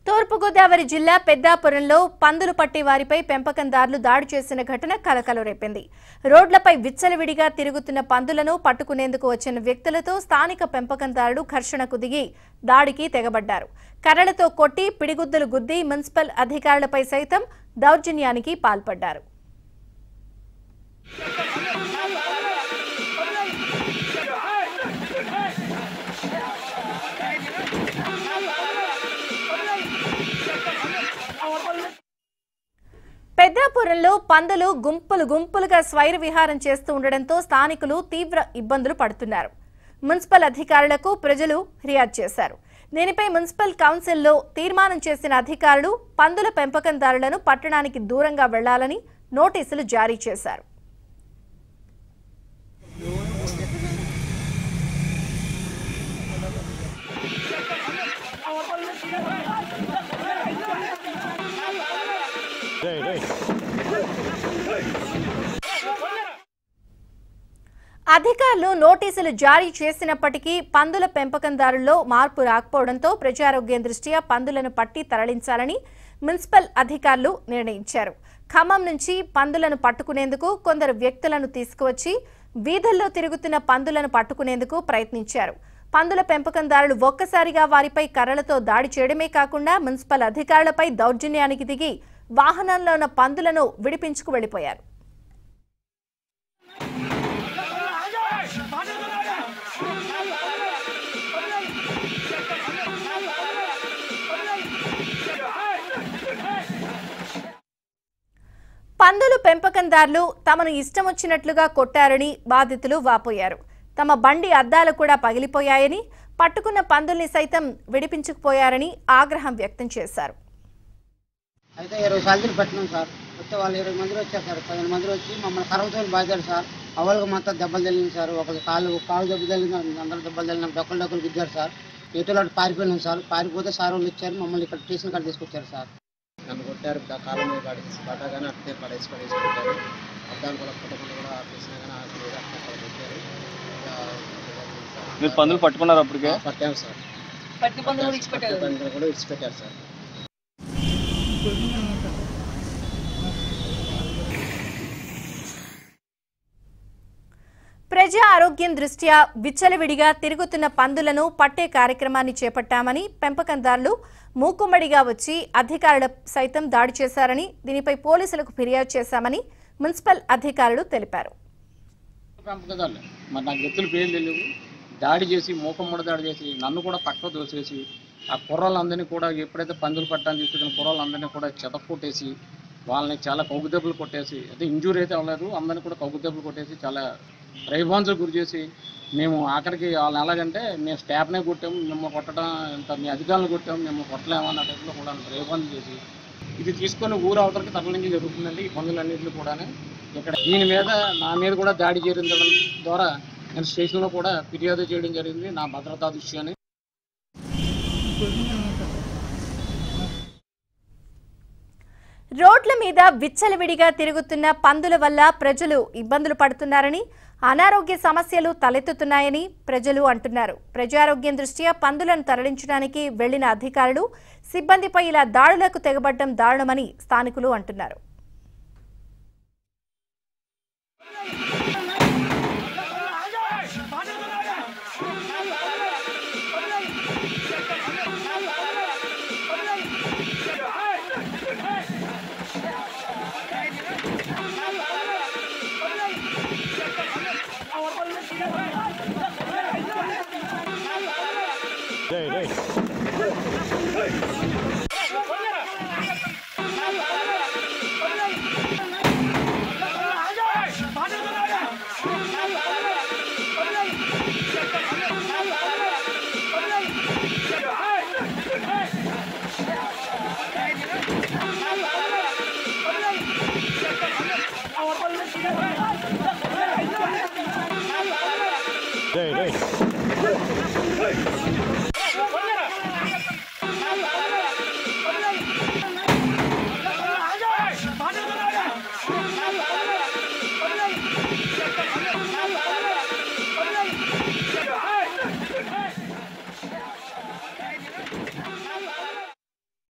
తూర్పుగోదావరి జిల్లా పెద్దాపురంలో పందులు పట్టే వారిపై పెంపకందారులు దాడి చేసిన ఘటన కలకలం రేపింది రోడ్లపై విచ్చలవిడిగా తిరుగుతున్న పందులను పట్టుకునేందుకు వచ్చిన వ్యక్తులతో స్థానిక పెంపకందారులు ఘర్షణకు దిగి దాడికి తెగబడ్డారు కర్రలతో కొట్టి పిడిగుద్దులు గుద్ది మున్సిపల్ అధికారులపై సైతం దౌర్జన్యానికి పాల్పడ్డారు పెద్దాపురంలో పందులు గుంపులు గుంపులుగా స్వైర విహారం చేస్తూ ఉండడంతో స్థానికులు తీవ్ర ఇబ్బందులు పడుతున్నారు మున్సిపల్ అధికారులకు ప్రజలు ఫిర్యాదు చేశారు దీనిపై మున్సిపల్ కౌన్సిల్లో తీర్మానం చేసిన అధికారులు పందుల పెంపకందారులను పట్టణానికి దూరంగా వెళ్లాలని నోటీసులు జారీ చేశారు అధికారులు నోటీసులు జారీ చేసినప్పటికీ పందుల పెంపకందారుల్లో మార్పు రాకపోవడంతో ప్రజారోగ్యం దృష్ట్యా పందులను పట్టి తరలించాలని మున్సిపల్ అధికారులు నిర్ణయించారు ఖమ్మం నుంచి పందులను పట్టుకునేందుకు కొందరు వ్యక్తులను తీసుకువచ్చి వీధుల్లో తిరుగుతున్న పందులను పట్టుకునేందుకు ప్రయత్నించారు పందుల పెంపకందారులు ఒక్కసారిగా వారిపై కర్రలతో దాడి చేయడమే కాకుండా మున్సిపల్ అధికారులపై దౌర్జన్యానికి దిగి వాహనంలో ఉన్న పందులను విడిపించుకు వెళ్లిపోయారు పందులు పెంపకందారులు తమను ఇష్టం వచ్చినట్లుగా కొట్టారని బాధితులు వాపోయారు తమ బండి అద్దాలు కూడా పగిలిపోయాయని పట్టుకున్న పందుల్ని సైతం విడిపించుకుపోయారని ఆగ్రహం వ్యక్తం చేశారు అయితే ఇరవై సార్లు పట్టినాం సార్ వచ్చే వాళ్ళు ఇరవై మంది వచ్చారు సార్ పదిహేను మంది వచ్చి మమ్మల్ని కరవతో బాధారు సార్ అవలకు మొత్తం దెబ్బలు తగిలింది సార్ ఒకరి కాలు కాలు దెబ్బ తగిలింది అందరూ దెబ్బలు తగిలినాం డొక్కలు డొక్కలు గుద్దారు సార్ ఎటులో అటు పారిపోయినాం సార్ పారిపోతే సార్ వాళ్ళు ఇచ్చారు మమ్మల్ని ఇక్కడ స్టేషన్ కాడ తీసుకొచ్చారు సార్ నన్ను కొట్టారు దా కాలం మీద పడేసి పట్టగానే అట్టే పడేసి పడేసి కొట్టారు అద్దాలు కూడా కొట్టకుండా కూడా ఆపేసినా కానీ ఆపలేదు అట్లా అక్కడ కొట్టారు మీరు పందులు పట్టుకున్నారు అప్పటికే ఆ, పట్టాము సార్ పట్టిన పందులు కూడా ఇచ్చిపెట్టారు పట్టిన పందులు కూడా ఇచ్చిపెట్టారు సార్ ప్రజా ఆరోగ్యం దృష్ట్యా విచ్చలవిడిగా తిరుగుతున్న పందులను పట్టే కార్యక్రమాన్ని చేపట్టామని పెంపకందారులు మూకుమ్మడిగా వచ్చి అధికారుల సైతం దాడి చేశారని దీనిపై పోలీసులకు ఫిర్యాదు చేశామని మున్సిపల్ అధికారులు తెలిపారు పెంపకదారులే మరి నాకు వ్యక్తుల పేర్లు తెలియవు దాడి చేసి మూకమ్మడి దాడి చేసి నన్ను కూడా పక్క దోసేసి ఆ కుర్రాళ్ళందరినీ కూడా ఎప్పుడైతే పందులు పట్టడానికి తీసుకొచ్చిన కుర్రాళ్ళందరినీ కూడా చెతక్కొట్టేసి వాళ్ళని చాలా కౌగు దెబ్బలు కొట్టేసి అయితే ఇంజూరీ అయితే అవ్వలేదు అందరినీ కూడా కౌగు దెబ్బలు కొట్టేసి చాలా రైబాన్సులు గురి చేసి మేము ఆఖరికి వాళ్ళని ఎలాగంటే మేము స్టాఫ్నే కొట్టాము మిమ్మల్ని కొట్టడం ఇంత మీ అధికారులు కొట్టాము మిమ్మల్ని కొట్టలేము అన్న టైప్లో కూడా రైబాన్లు చేసి ఇది తీసుకొని ఊరు అవతలకి తరలించి జరుగుతుందండి ఈ పనులన్నింటినీ కూడా ఇక్కడ దీని మీద నా మీద కూడా దాడి చేయడం ద్వారా నేను స్టేషన్లో కూడా ఫిర్యాదు చేయడం జరిగింది నా భద్రతా దృష్ట్యాన్ని రోడ్ల మీద విచ్చలవిడిగా తిరుగుతున్న పందుల వల్ల ప్రజలు ఇబ్బందులు పడుతున్నారని అనారోగ్య సమస్యలు తలెత్తుతున్నాయని ప్రజలు అంటున్నారు ప్రజారోగ్యం దృష్ట్యా పందులను తరలించడానికి వెళ్లిన అధికారులు సిబ్బందిపై ఇలా దాడులకు తెగబడ్డం దారుణమని స్థానికులు అంటున్నారు